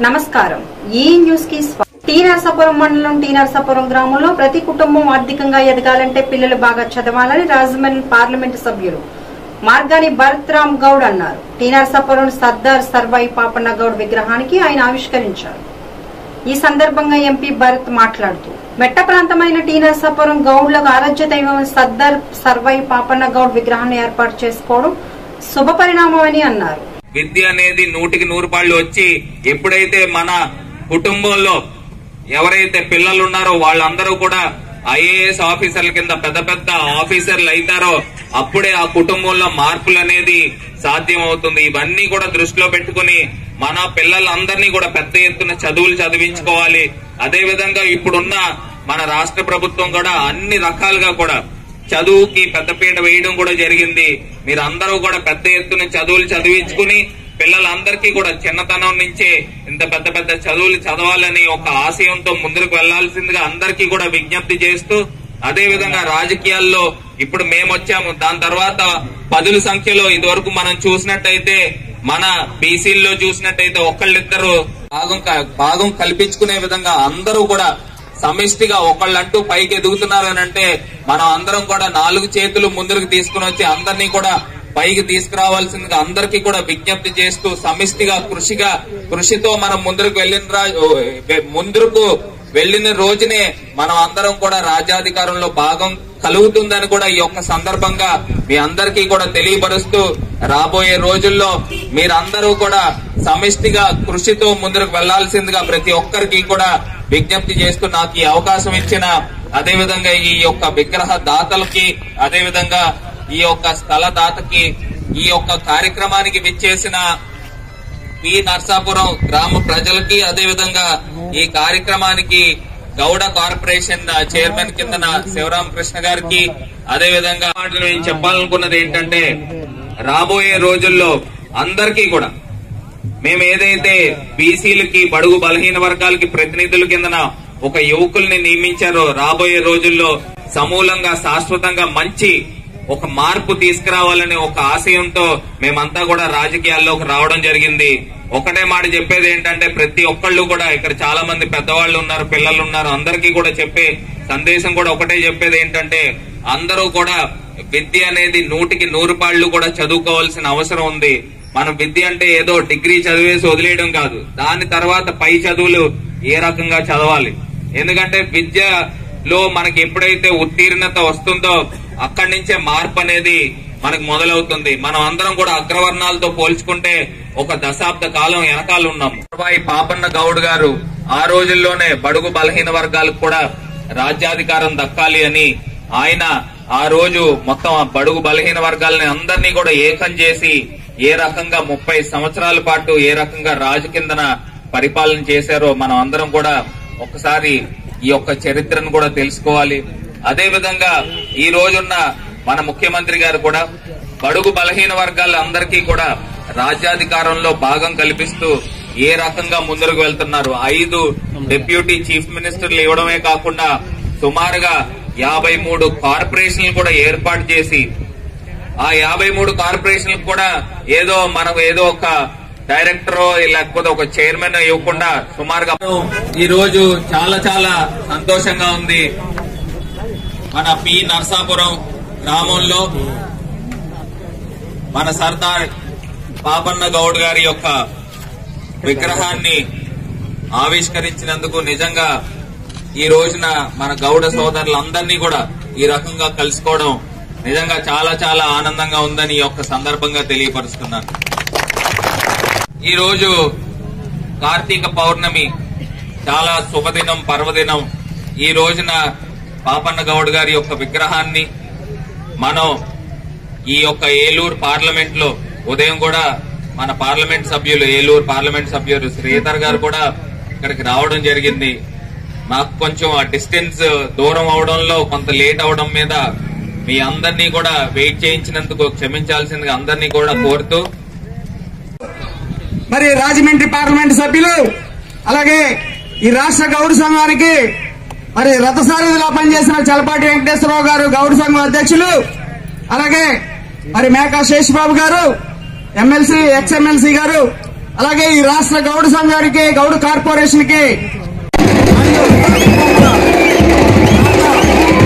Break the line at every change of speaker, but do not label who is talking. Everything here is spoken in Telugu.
నమస్కారం ఈ న్యూస్ కి స్వా- టీ నరసాపురం మండలం టీ నరసాపురం గ్రామంలో ప్రతి కుటుంబం ఆర్థికంగా ఎదగాలంటే పిల్లలు బాగా చదవాలని రాజమండ్రి పార్లమెంటు సభ్యులు మార్గాని భరత్ రామ్ గౌడ్ అన్నారు టీ నరసాపురం సర్దార్ సర్వాయి పాపన్న గౌడ్ విగ్రహానికి ఆయన ఆవిష్కరించారు ఈ సందర్భంగా ఎంపీ భరత్ మాట్లాడుతూ మెట్ట ప్రాంతమైన టీ నరసాపురం గౌడ్లకు ఆరాధ్య దైవం సర్దార్ సర్వాయి పాపన్న గౌడ్ విగ్రహాన్ని ఏర్పాటు చేసుకోవడం శుభ పరిణామమని అన్నారు
విద్య అనేది నూటికి నూరు పాళ్ళు వచ్చి ఎప్పుడైతే మన కుటుంబంలో ఎవరైతే పిల్లలు ఉన్నారో వాళ్ళందరూ కూడా ఐఏఎస్ ఆఫీసర్ల కింద పెద్ద పెద్ద ఆఫీసర్లు అవుతారో అప్పుడే ఆ కుటుంబంలో మార్పులు అనేది సాధ్యం అవుతుంది ఇవన్నీ కూడా దృష్టిలో పెట్టుకుని మన పిల్లలందరినీ కూడా పెద్ద ఎత్తున చదువులు చదివించుకోవాలి అదే విధంగా ఇప్పుడున్న మన రాష్ట్ర ప్రభుత్వం కూడా అన్ని రకాలుగా కూడా చదువుకి పెద్దపీట వేయడం కూడా జరిగింది మీరు అందరూ కూడా పెద్ద ఎత్తున చదువులు చదివించుకుని పిల్లలందరికీ కూడా చిన్నతనం నుంచే ఇంత పెద్ద పెద్ద చదువులు చదవాలని ఒక ఆశయంతో ముందుకు వెళ్లాల్సిందిగా అందరికీ కూడా విజ్ఞప్తి చేస్తూ అదే విధంగా రాజకీయాల్లో ఇప్పుడు మేము వచ్చాము దాని తర్వాత పదుల సంఖ్యలో ఇదివరకు మనం చూసినట్టయితే మన బీసీల్లో చూసినట్టయితే ఒకళ్ళిద్దరు భాగం క- భాగం కల్పించుకునే విధంగా అందరూ కూడా సమిష్టిగా ఒకళ్ళంటూ పైకి ఎదుగుతున్నారు అని అంటే మనం అందరం కూడా నాలుగు చేతులు ముందుకు తీసుకుని వచ్చి అందరినీ కూడా పైకి తీసుకురావాల్సిందిగా అందరికీ కూడా విజ్ఞప్తి చేస్తూ సమిష్టిగా కృషిగా కృషితో మనం ముందుకు వెళ్ళిన రా- ఓ, వె- ముందుకు వెళ్ళిన రోజునే మనం అందరం కూడా రాజ్యాధికారంలో భాగం కలుగుతుందని కూడా ఈ యొక్క సందర్భంగా మీ అందరికీ కూడా తెలియపరుస్తూ రాబోయే రోజుల్లో మీరందరూ కూడా సమిష్టిగా కృషితో ముందుకు వెళ్లాల్సిందిగా ప్రతి ఒక్కరికి కూడా విజ్ఞప్తి చేస్తూ నాకు ఈ అవకాశం ఇచ్చిన అదే విధంగా ఈ యొక్క విగ్రహ దాతలకి అదే విధంగా ఈ యొక్క స్థల దాతకి ఈ యొక్క కార్యక్రమానికి విచ్చేసిన పి నర్సాపురం గ్రామ ప్రజలకి అదే విధంగా ఈ కార్యక్రమానికి గౌడ కార్పొరేషన్ చైర్మన్ కింద శివరామకృష్ణ గారికి అదే విధంగా మాటలు నేను చెప్పాలనుకున్నది ఏంటంటే రాబోయే రోజుల్లో అందరికీ కూడా మేము ఏదైతే బీసీలకి బడుగు బలహీన వర్గాలకి ప్రతినిధుల కిందన ఒక యువకుల్ని నియమించారో రాబోయే రోజుల్లో సమూలంగా శాశ్వతంగా మంచి ఒక మార్పు తీసుకురావాలనే ఒక ఆశయంతో మేమంతా కూడా రాజకీయాల్లోకి రావడం జరిగింది ఒకటే మాట చెప్పేది ఏంటంటే ప్రతి ఒక్కళ్ళు కూడా ఇక్కడ చాలా మంది పెద్దవాళ్ళు ఉన్నారు పిల్లలు ఉన్నారు అందరికీ కూడా చెప్పే సందేశం కూడా ఒకటే చెప్పేది ఏంటంటే అందరూ కూడా విద్య అనేది నూటికి నూరు పాళ్ళు కూడా చదువుకోవాల్సిన అవసరం ఉంది మనం విద్య అంటే ఏదో డిగ్రీ చదివేసి వదిలేయడం కాదు దాని తర్వాత పై చదువులు ఏ రకంగా చదవాలి ఎందుకంటే విద్యలో మనకి ఎప్పుడైతే ఉత్తీర్ణత వస్తుందో అక్కడి నుంచే మార్పు అనేది మనకు మొదలవుతుంది మనం అందరం కూడా అగ్రవర్ణాలతో పోల్చుకుంటే ఒక దశాబ్ద కాలం వెనకాల ఉన్నాం సర్వాయి పాపన్న గౌడ్ గారు ఆ రోజుల్లోనే బడుగు బలహీన వర్గాలకు కూడా రాజ్యాధికారం దక్కాలి అని ఆయన ఆ రోజు మొత్తం ఆ బడుగు బలహీన వర్గాలని అందరినీ కూడా ఏకం చేసి ఏ రకంగా ముప్పై సంవత్సరాల పాటు ఏ రకంగా రాజు కిందన పరిపాలన చేశారో మనం అందరం కూడా ఒకసారి ఈ యొక్క చరిత్రను కూడా తెలుసుకోవాలి అదే విధంగా ఈ రోజున్న మన ముఖ్యమంత్రి గారు కూడా బడుగు బలహీన వర్గాల అందరికీ కూడా రాజ్యాధికారంలో భాగం కల్పిస్తూ ఏ రకంగా ముందుకు వెళ్తున్నారు ఐదు డిప్యూటీ చీఫ్ మినిస్టర్లు ఇవ్వడమే కాకుండా సుమారుగా యాభై మూడు కార్పొరేషన్లు కూడా ఏర్పాటు చేసి ఆ యాభై మూడు కార్పొరేషన్లకు కూడా ఏదో మనకు ఏదో ఒక డైరెక్టర్ లేకపోతే ఒక చైర్మన్ ఇవ్వకుండా సుమారుగా ఈ రోజు చాలా చాలా సంతోషంగా ఉంది మన పి నర్సాపురం గ్రామంలో మన సర్దార్ పాపన్న గౌడ్ గారి యొక్క విగ్రహాన్ని ఆవిష్కరించినందుకు నిజంగా ఈ రోజున మన గౌడ సోదరులందరినీ కూడా ఈ రకంగా కలుసుకోవడం నిజంగా చాలా చాలా ఆనందంగా ఉందని ఈ యొక్క సందర్భంగా తెలియపరుస్తున్నాను ఈ రోజు కార్తీక పౌర్ణమి చాలా శుభదినం పర్వదినం ఈ రోజున పాపన్న గౌడ్ గారి యొక్క విగ్రహాన్ని మనం ఈ యొక్క ఏలూరు పార్లమెంట్ లో ఉదయం కూడా మన పార్లమెంట్ సభ్యులు ఏలూరు పార్లమెంట్ సభ్యులు శ్రీధర్ గారు కూడా ఇక్కడికి రావడం జరిగింది నాకు కొంచెం ఆ డిస్టెన్స్ దూరం అవడంలో కొంత లేట్ అవడం మీద మీ అందరినీ కూడా వెయిట్ చేయించినందుకు క్షమించాల్సిందిగా అందరినీ కూడా కోరుతూ
మరి రాజమండ్రి పార్లమెంట్ సభ్యులు అలాగే ఈ రాష్ట్ర గౌడ సంఘానికి మరి రథసారథిలా పనిచేసిన చలపాటి వెంకటేశ్వరరావు గారు గౌడ సంఘం అధ్యక్షులు అలాగే మరి మేకా శేషబాబు గారు ఎమ్మెల్సీ ఎక్స్ ఎమ్మెల్సీ గారు అలాగే ఈ రాష్ట్ర గౌడు సంఘానికి గౌడు కార్పొరేషన్ కి మరియు